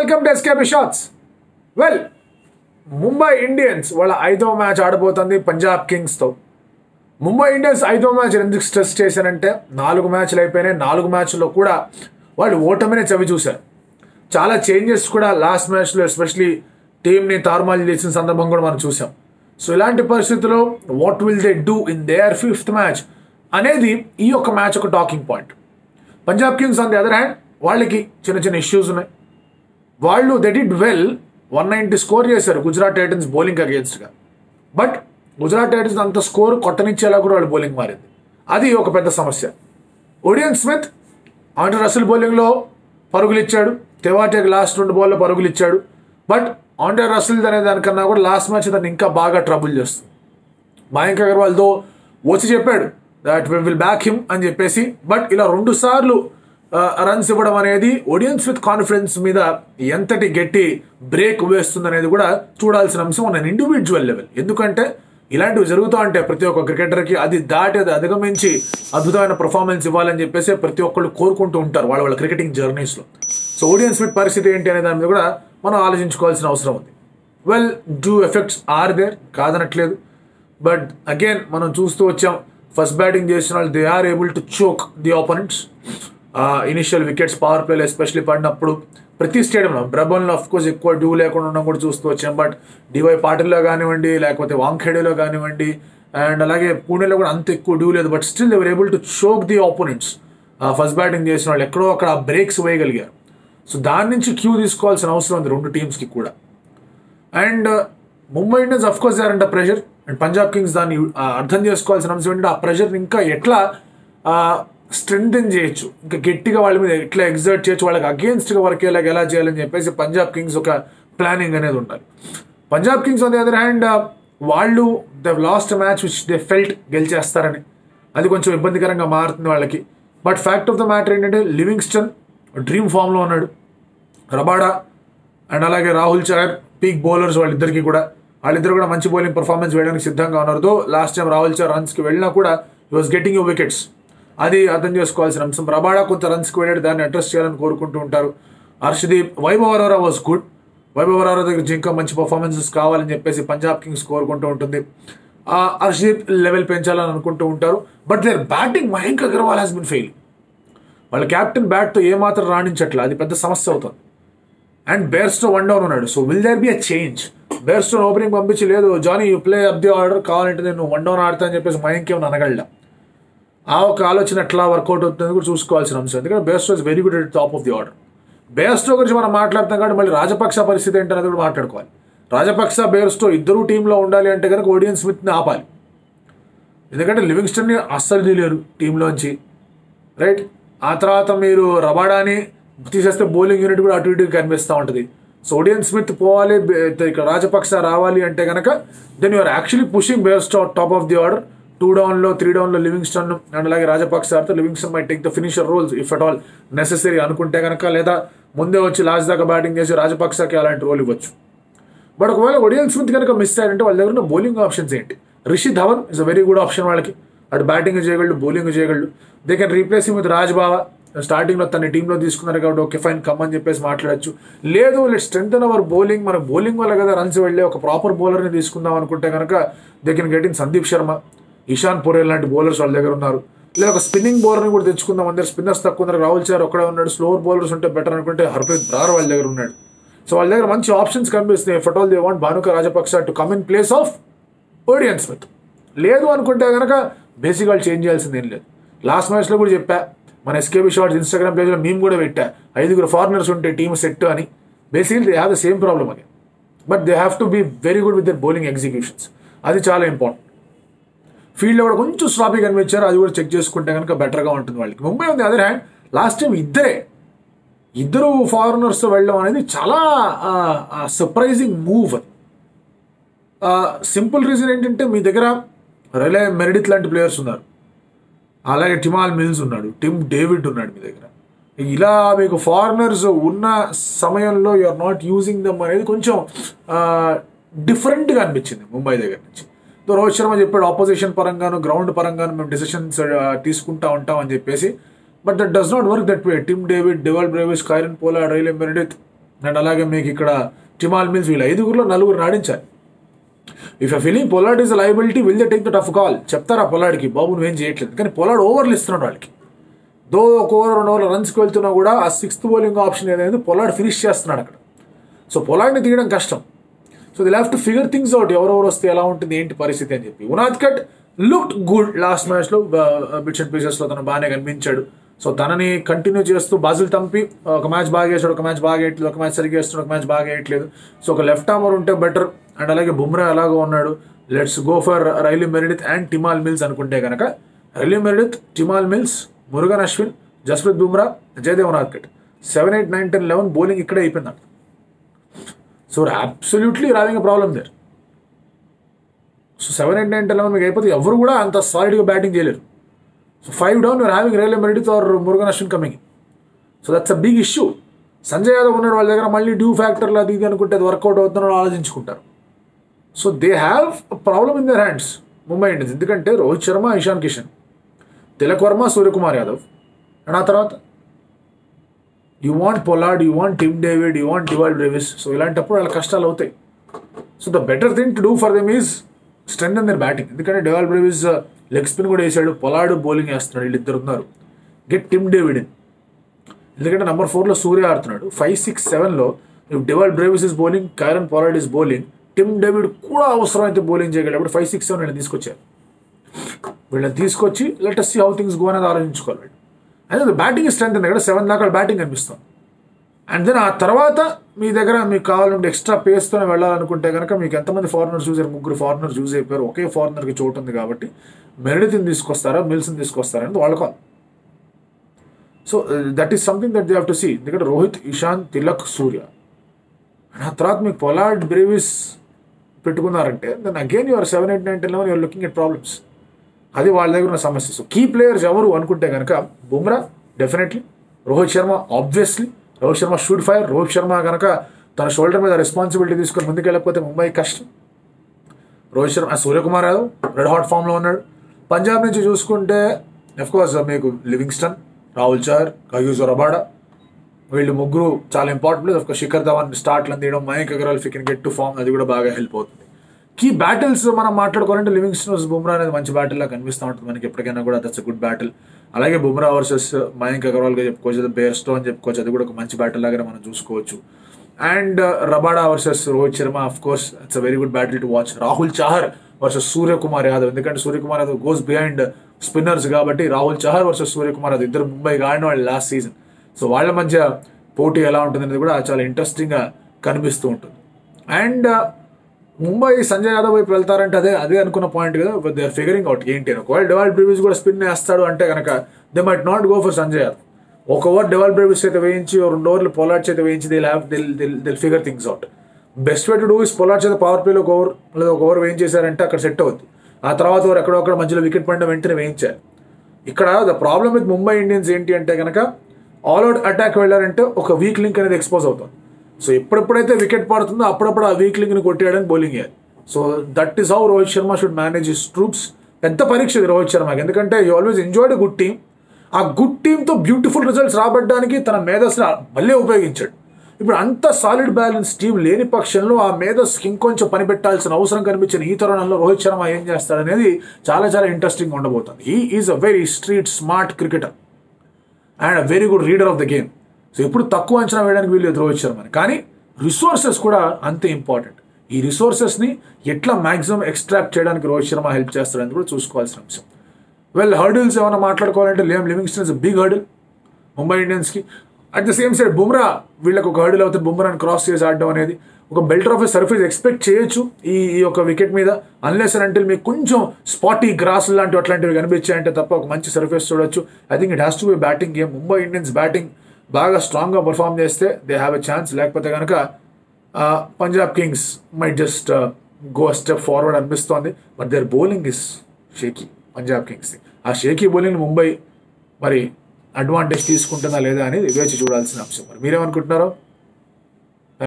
welcome to SKP shots well Mumbai Indians వాళ్ళ ఐదవ match ఆడబోతుంది పంజాబ్ కింగ్స్తో ముంబై ఇండియన్స్ ఐదో మ్యాచ్ ఎందుకు స్ట్రెస్ చేశారంటే నాలుగు మ్యాచ్లు అయిపోయినాయి నాలుగు మ్యాచ్ల్లో కూడా వాళ్ళు ఓటమినే చవి చూశారు చాలా చేంజెస్ కూడా లాస్ట్ మ్యాచ్లో ఎస్పెషలీ టీంని తారుమారు చేసిన సందర్భం కూడా మనం చూసాం సో ఇలాంటి పరిస్థితుల్లో what will they do in their fifth match అనేది ఈ యొక్క మ్యాచ్ ఒక talking point Punjab Kings on the other hand వాళ్ళకి చిన్న చిన్న ఇష్యూస్ ఉన్నాయి వాళ్ళు they did well one ninety score చేశారు గుజరాత్ టైటన్స్ బౌలింగ్ అగేన్స్ట్గా బట్ గుజరాత్ టైటన్స్ అంత స్కోర్ కొట్టనిచ్చేలా కూడా వాళ్ళు బౌలింగ్ మారింది అది ఒక పెద్ద సమస్య ఒడియన్ స్మిత్ ఆండ్రూ రసల్ బౌలింగ్లో పరుగులు ఇచ్చాడు తెవాటేకి లాస్ట్ రెండు బాల్లో పరుగులు ఇచ్చాడు బట్ ఆండ్రే రసల్ అనే దానికన్నా కూడా లాస్ట్ మ్యాచ్ దాన్ని ఇంకా బాగా ట్రబుల్ చేస్తుంది మయాంక్ అగర్వాల్తో వచ్చి చెప్పాడు that we will back him అని చెప్పేసి బట్ ఇలా రెండు సార్లు రన్స్ ఇవ్వడం అనేది ఒడియన్స్ విత్ కాన్ఫిడెన్స్ మీద ఎంతటి గట్టి బ్రేక్ వేస్తుంది అనేది కూడా చూడాల్సిన అంశం మన ఇండివిజువల్ లెవెల్ ఎందుకంటే ఇలాంటివి జరుగుతూ ఉంటే ప్రతి ఒక్క క్రికెటర్కి అది దాటి అది అధిగమించి అద్భుతమైన పర్ఫార్మెన్స్ ఇవ్వాలని చెప్పేసి ప్రతి ఒక్కళ్ళు కోరుకుంటూ ఉంటారు వాళ్ళ వాళ్ళ క్రికెటింగ్ జర్నీస్లో సో ఓడియన్స్ విత్ పరిస్థితి ఏంటి అనే దాని మీద కూడా మనం ఆలోచించుకోవాల్సిన అవసరం ఉంది well dew effects are there కాదనట్లేదు బట్ అగైన్ మనం చూస్తూ వచ్చాం ఫస్ట్ బ్యాటింగ్ చేసిన వాళ్ళు they are able to choke the opponents initial wickets power ప్లేలో ఎస్పెషలీ పడినప్పుడు ప్రతి స్టేడియంలో బ్రబన్లో ఆఫ్ కోర్స్ ఎక్కువ డ్యూ లేకుండా ఉండడం కూడా చూస్తూ వచ్చాం బట్ డివై పాటిల్లో కానివ్వండి లేకపోతే వాంఖేడేలో కానివ్వండి అండ్ అలాగే పూణేలో కూడా అంత ఎక్కువ డ్యూ లేదు but still they were able to choke the opponents first batting చేసిన వాళ్ళు ఎక్కడో అక్కడ బ్రేక్స్ వేయగలిగారు సో దాని నుంచి క్యూ తీసుకోవాల్సిన అవసరం ఉంది రెండు టీమ్స్కి కూడా and Mumbai Indians of course and pressure and Punjab Kings దాన్ని ఆ, అర్థం చేసుకోవాల్సిన అంశం ఏంటంటే ఆ ప్రెషర్ ఇంకా ఎట్లా స్ట్రెంగ్తన్ చేయొచ్చు ఇంకా గట్టిగా వాళ్ళ మీద ఎట్లా ఎగ్జర్ట్ చేయొచ్చు వాళ్ళకి అగేన్స్ట్గా వర్క్ అయ్యేలాగా ఎలా చేయాలని చెప్పేసి పంజాబ్ కింగ్స్ ఒక ప్లానింగ్ అనేది ఉండాలి Punjab Kings on the other hand వాళ్ళు the last match which they felt గెలిచేస్తారని అది కొంచెం ఇబ్బందికరంగా మారుతుంది వాళ్ళకి but fact of the matter ఏంటంటే లివింగ్స్టన్ డ్రీమ్ ఫామ్లో ఉన్నాడు రబాడా అండ్ అలాగే రాహుల్ చహర్ పీక్ బౌలర్స్ వాళ్ళిద్దరికి కూడా వాళ్ళిద్దరు కూడా మంచి బౌలింగ్ పర్ఫార్మెన్స్ వేయడానికి సిద్ధంగా ఉన్నారు though last time Rahul Chahar రన్స్కి వెళ్ళినా కూడా ఈ వాజ్ గెటింగ్ యూ వికెట్స్ అది అర్థం చేసుకోవాల్సిన అంశం రబాడా కొంత రన్స్కి వెళ్ళాడు దాన్ని అడ్రస్ చేయాలని కోరుకుంటూ ఉంటారు హర్షదీప్ వైభవ్ అరోరా వాజ్ గుడ్ వైభవ్ అరోరా దగ్గర నుంచి ఇంకా మంచి పర్ఫార్మెన్సెస్ కావాలని చెప్పేసి పంజాబ్ కింగ్స్ కోరుకుంటూ ఉంటుంది ఆ హర్షదీప్ లెవెల్ పెంచాలని అనుకుంటూ ఉంటారు but their batting Mayank Agarwal has been fail వాళ్ళ క్యాప్టెన్ బ్యాట్తో ఏమాత్రం రాణించట్లా అది పెద్ద సమస్య అవుతుంది అండ్ బేర్స్టో వన్ డౌన్ ఉన్నాడు so will there be a change Bairstow opening పంపించి లేదు Jonny you play up the order కావాలంటే నేను వన్ డౌన్ ఆడతా అని చెప్పేసి మయంక్ ఏమైనా అనగలడా ఆ ఒక ఆలోచన ఎట్లా వర్కౌట్ అవుతుంది కూడా చూసుకోవాల్సిన అంశం ఎందుకంటే Bairstow is very good at top of the order Bairstow గురించి మనం మాట్లాడుతాం కాబట్టి మళ్ళీ రాజపక్ష పరిస్థితి ఏంటనేది కూడా మాట్లాడుకోవాలి రాజపక్ష బేర్స్టో ఇద్దరు టీంలో ఉండాలి అంటే కనుక ఓడియన్ స్మిత్ని ఆపాలి ఎందుకంటే లివింగ్స్టన్ని అస్సలు తీయలేరు టీంలోంచి రైట్ ఆ తర్వాత మీరు రబాడాని తీసేస్తే బౌలింగ్ యూనిట్ కూడా అటు ఇటు కనిపిస్తూ ఉంటుంది సో ఓడియన్ స్మిత్ పోవాలి బే- ఇక్కడ రాజపక్ష రావాలి అంటే కనుక then you're actually pushing Bairstow top of the order two డౌన్లో త్రీ డౌన్లో లివింగ్స్టన్ అండ్ అలాగే రాజపక్ష ఆడితే Livingstone may take the finisher roles if at all necessary అనుకుంటే కనుక లేదా ముందే వచ్చి లాస్ట్ దాకా బ్యాటింగ్ చేసి రాజపక్షకి అలాంటి రోల్ ఇవ్వచ్చు బట్ ఒకవేళ ఒడియన్ స్మిత్ కనుక మిస్ అయ్యారంటే వాళ్ళ దగ్గర ఉన్న బౌలింగ్ ఆప్షన్స్ ఏంటి Rishi Dhawan is a very good option వాళ్ళకి అటు బ్యాటింగ్ చేయగలడు బౌలింగ్ చేయగలడు they can replace with Raj Bawa స్టార్టింగ్లో తన టీంలో తీసుకున్నారు కాబట్టి ఓకే ఫైన్ కమ్ అని చెప్పేసి మాట్లాడచ్చు లేదు లెట్ స్ట్రెంత్ అవర్ బౌలింగ్ మన బౌలింగ్ వల్ల కదా రన్స్ వెళ్ళి ఒక ప్రాపర్ బౌలర్ని తీసుకుందాం అనుకుంటే కనుక they can get in Sandeep Sharma Ishan Porel లాంటి బౌలర్స్ వాళ్ళ దగ్గర ఉన్నారు లేదా ఒక స్పిన్నింగ్ బౌలర్ని కూడా తెచ్చుకుందాం అందరు స్పిన్నర్స్ తక్కువ ఉన్నారు రాహుల్ చార్ ఒక్కడే ఉన్నాడు స్లోవర్ బౌలర్స్ ఉంటే బెటర్ అనుకుంటే హర్ప్రీత్ బ్రార్ వాళ్ళ దగ్గర ఉన్నాడు సో వాళ్ళ దగ్గర మంచి ఆప్షన్స్ కనిపిస్తున్నాయి but all they want Bhanuka Rajapaksa to come in place of Odean Smith లేదు అనుకుంటే కనుక బేసిక్ వాళ్ళు చేంజ్ చేయాల్సింది ఏం లేదు లాస్ట్ మ్యాచ్లో కూడా చెప్పా మన ఎస్కేబీ షార్ట్స్ ఇన్స్టాగ్రామ్ పేజ్లో మేము కూడా పెట్టా ఐదుగురు ఫారినర్స్ ఉంటే టీమ్ సెట్ అని basically they have the same problem అని but they have to be very good with their bowling executions అది చాలా ఇంపార్టెంట్ ఫీల్డ్లో కూడా కొంచెం స్లాపీ కనిపించారు అది కూడా చెక్ చేసుకుంటే కనుక బెటర్గా ఉంటుంది వాళ్ళకి ముంబై ఉంది అదర్ హ్యాండ్ లాస్ట్ టైం ఇద్దరే ఇద్దరు ఫారినర్స్తో వెళ్ళడం అనేది చాలా సర్ప్రైజింగ్ మూవ్ అది సింపుల్ రీజన్ ఏంటంటే మీ దగ్గర రిలే మెరిడిత్ లాంటి ప్లేయర్స్ ఉన్నారు అలాగే టిమాల్ మిల్స్ ఉన్నాడు టిమ్ డేవిడ్ ఉన్నాడు మీ దగ్గర ఇలా మీకు ఫారినర్స్ ఉన్న సమయంలో you are not using them అనేది కొంచెం డిఫరెంట్గా అనిపించింది ముంబై దగ్గర నుంచి తో రోహిత్ శర్మ చెప్పాడు ఆపోజిషన్ పరంగాను గ్రౌండ్ పరంగాను మేము డిసిషన్స్ తీసుకుంటా ఉంటాం అని చెప్పేసి but that does not work that way Tim David Dewald Brevis Kieron Pollard Riley Meredith and అలాగే మీకు ఇక్కడ టిమాల్ మిల్స్ వీళ్ళు ఐదుగురులో నలుగురు ఆడించాలి if you feeling Pollard is liability will they take the tough call చెప్తారా పొలాడికి బాబు నువ్వేం చేయట్లేదు కానీ పొలాడ్ ఓవర్లు ఇస్తున్నాడు వాళ్ళకి దో ఒక ఓవర్ రెండు ఓవర్ల రన్స్కి వెళ్తున్నా కూడా ఆ సిక్స్త్ బౌలింగ్ ఆప్షన్ ఏదైతే పొలాడ్ ఫినిష్ చేస్తున్నాడు అక్కడ సో పొలాడ్ని తీయడం కష్టం so they have to figure things out ఎవరెవరు వస్తే ఎలా ఉంటుంది ఏంటి పరిస్థితి అని చెప్పి Unadkat looked good last మ్యాచ్లో బిట్స్ అండ్ పీసెస్లో తను బాగానే కనిపించాడు సో తనని కంటిన్యూ చేస్తూ బాజులు తంపి ఒక మ్యాచ్ బాగా వేసాడు ఒక మ్యాచ్ బాగా వేయట్లేదు ఒక మ్యాచ్ సరిగ్గా వేస్తున్నాడు ఒక మ్యాచ్ బాగా వేయట్లేదు సో ఒక లెఫ్ట్ ఆర్మర్ ఉంటే బెటర్ అండ్ అలాగే బుమ్రా ఎలాగో ఉన్నాడు let's go for Riley Meredith and Tymal Mills అనుకుంటే కనుక Riley Meredith Tymal Mills Murugan Ashwin Jasprit Bumrah Jaydev Unadkat seven eight nine ten eleven bowling ఇక్కడే అయిపోయింది so absolutely having a problem there so seven eight nine ten eleven మీకు అయిపోతే ఎవరు కూడా అంత సాలిడ్గా బ్యాటింగ్ చేయలేరు so five down you're having Riley Meredith or Murugan Ashwin coming so that's a big issue Sanjay Yadav ఉన్నాడు వాళ్ళ దగ్గర మళ్ళీ డ్యూ ఫ్యాక్టర్లు అది ఇది అనుకుంటే అది వర్కౌట్ అవుతుందని ఆలోచించుకుంటారు so they have problem in their hands Mumbai Indians ఎందుకంటే రోహిత్ శర్మ ఇషాన్ కిషన్ తిలక్ వర్మ సూర్యకుమార్ యాదవ్ అండ్ ఆ తర్వాత you want Pollard you want Tim David you want Dewald Brevis so ఇలాంటప్పుడు వాళ్ళ కష్టాలు అవుతాయి so the better thing to do for them is strengthen their batting ఎందుకంటే Dewald Brevis leg spin కూడా వేసాడు పొలాడు బౌలింగ్ వేస్తున్నాడు వీళ్ళిద్దరు ఉన్నారు గెట్ టిమ్ డేవిడ్ ఇన్ ఎందుకంటే నెంబర్ ఫోర్లో సూర్య ఆడుతున్నాడు ఫైవ్ సిక్స్ సెవెన్లో Dewald Brevis is bowling Kieron Pollard is bowling Tim David కూడా అవసరం అయితే బౌలింగ్ చేయగలడు ఫైవ్ సిక్స్ సెవెన్ వీళ్ళని తీసుకొచ్చారు వీళ్ళని తీసుకొచ్చి let see how things go అనేది ఆలోచించుకోవాలి వీళ్ళు అయితే బ్యాటింగ్ స్ట్రెంత్ ఉంది కదా సెవెన్ దాకా బ్యాటింగ్ కనిపిస్తుంది అండ్ దెన్ ఆ తర్వాత మీ దగ్గర మీకు కావాలంటే ఎక్స్ట్రా పేస్తోనే వెళ్ళాలనుకుంటే కనుక మీకు ఎంతమంది ఫారినర్స్ చూసారు ముగ్గురు ఫారినర్స్ చూస్ అయిపోయారు ఒకే ఫారినర్కి చోటు ఉంది కాబట్టి మెరిడిత్ని తీసుకొస్తారా మిల్స్ని తీసుకొస్తారా అనేది వాళ్ళ call so that is something that they have to see ఎందుకంటే రోహిత్ ఇషాన్ తిలక్ సూర్య అండ్ ఆ తర్వాత మీకు పొలాడ్ బ్రేవిస్ పెట్టుకున్నారంటే then again your seven eight nine ten eleven you're looking at problems అది వాళ్ళ దగ్గర ఉన్న సమస్య సో కీ ప్లేయర్స్ ఎవరు అనుకుంటే కనుక Bumrah definitely Rohit Sharma obviously Rohit Sharma should fire Rohit Sharma కనుక తన షోల్డర్ మీద రెస్పాన్సిబిలిటీ తీసుకొని ముందుకు వెళ్ళకపోతే ముంబై కష్టం రోహిత్ శర్మ సూర్యకుమార్ యాదవ్ రెడ్ హాట్ ఫామ్లో ఉన్నాడు పంజాబ్ నుంచి చూసుకుంటే కోర్స్ మీకు Livingstone Rahul Chahar Kagiso Rabada వీళ్ళు ముగ్గురు చాలా ఇంపార్టెంట్ ప్లేస్ ఒక శిఖర్ ధవన్ స్టార్ట్లు తీయడం Mayank Agarwal if he can get to form అది కూడా బాగా హెల్ప్ అవుతుంది కీ బ్యాటిల్స్ మనం మాట్లాడుకోవాలంటే లివింగ్స్టన్ వర్సెస్ బుమ్రా అనేది మంచి బ్యాటిల్ లా కనిపిస్తూ ఉంటుంది మనకి ఎప్పటికైనా కూడా దట్స్ గుడ్ బ్యాటిల్ అలాగే బుమ్రా వర్సెస్ మయాంక్ అగర్వాల్ గా చెప్పుకోవచ్చు బేర్ స్టో అని చెప్పుకోవచ్చు అది కూడా ఒక మంచి బ్యాటిల్ లాగానే మనం చూసుకోవచ్చు and Rabada versus Rohit Sharma of course it's a very good battle to watch Rahul Chahar versus Suryakumar Yadav ఎందుకంటే Suryakumar Yadav goes behind spinners కాబట్టి రాహుల్ చహర్ వర్సెస్ సూర్యకుమార్ యాదవ్ ఇద్దరు ముంబైకి ఆడిన వాళ్ళు లాస్ట్ సీజన్ సో వాళ్ళ మధ్య పోటీ ఎలా ఉంటుంది అనేది కూడా చాలా ఇంట్రెస్టింగ్గా కనిపిస్తూ ఉంటుంది అండ్ ముంబై సంజయ్ యాదవ్ వైపు వెళ్తారంటే అదే అదే అనుకున్న పాయింట్ కదా దే ఆర్ ఫిగరింగ్ అవుట్ ఏంటి అని ఒకవేళ డెవాల్ బ్రివిస్ కూడా స్పిన్ వేస్తాడు అంటే కనుక they might not go for Sanjay Yadav ఒక ఓవర్ డెవాల్ బ్రివిస్ అయితే వేయించి రెండు ఓవర్లు పొలాట్ చేత వేయించి దే హ్యావ్ దిల్ దిల్ దిల్ figure things out best way to do is Pollard చేత పవర్ ప్లేలో ఒక ఓవర్ లేదా ఒక ఓవర్ వేయించేశారంటే అక్కడ సెట్ అవుద్ది ఆ తర్వాత ఓవర్ ఎక్కడో అక్కడ మధ్యలో వికెట్ పడిన వెంటనే వేయించారు ఇక్కడ the problem with Mumbai Indians ఏంటి అంటే కనుక ఆల్ అవుట్ అటాక్ వెళ్ళారంటే ఒక వీక్ లింక్ అనేది ఎక్స్పోజ్ అవుతుంది సో ఎప్పుడెప్పుడైతే వికెట్ పడుతుందో అప్పుడప్పుడు ఆ వీక్ లింక్ ని కొట్టేయడానికి బౌలింగ్ చేయాలి so that is how Rohit Sharma should manage his troops పెద్ద పరీక్ష ఇది రోహిత్ శర్మకి ఎందుకంటే you always enjoyed good team uh good టీంతో బ్యూటిఫుల్ రిజల్ట్స్ రాబట్టడానికి తన మేధస్ని మళ్ళీ ఉపయోగించాడు ఇప్పుడు అంత సాలిడ్ బ్యాలెన్స్ టీం లేని పక్షంలో ఆ మేధస్కి ఇంకొంచెం పని పెట్టాల్సిన అవసరం కనిపించిన ఈ తరుణంలో రోహిత్ శర్మ ఏం చేస్తాడనేది చాలా చాలా ఇంట్రెస్టింగ్ ఉండబోతుంది ఈ is a very street smart cricketer and a very good reader of the game so ఎప్పుడు తక్కువ అంచనా వేయడానికి వీళ్ళు రోహిత్ శర్మని కానీ రిసోర్సెస్ కూడా అంతే ఇంపార్టెంట్ ఈ రిసోర్సెస్ని ఎట్లా మాక్సిమం ఎక్స్ట్రాక్ట్ చేయడానికి రోహిత్ శర్మ హెల్ప్ చేస్తాడని కూడా చూసుకోవాల్సిన అంశం వెల్ హర్డిల్స్ ఏమైనా మాట్లాడుకోవాలంటే Liam Livingstone is big hurdle Mumbai ఇండియన్స్కి at the same side Bumrah వీళ్ళకి ఒక హర్డిల్ అవుతుంది బుమ్రాని క్రాస్ చేసి ఆడడం అనేది ఒక బెల్ట్ ఆఫ్ సర్ఫేస్ ఎక్స్పెక్ట్ చేయొచ్చు ఈ ఈ యొక్క వికెట్ మీద అన్లెస్ అంటే మీకు కొంచెం స్పాటీ గ్రాస్ లాంటివి అట్లాంటివి కనిపించాయంటే తప్ప ఒక మంచి సర్ఫేస్ చూడొచ్చు I think it has to be batting game Mumbai Indians batting బాగా స్ట్రాంగ్గా పర్ఫామ్ చేస్తే దే హ్యావ్ ఎ ఛాన్స్ లేకపోతే కనుక Punjab Kings might just go step forward అనిపిస్తోంది but their bowling is shaky Punjab Kings uh shaky bowling Mumbai మరి advantage తీసుకుంటుందా లేదా అనేది వేచి చూడాల్సిన అంశం మరి మీరేమనుకుంటున్నారో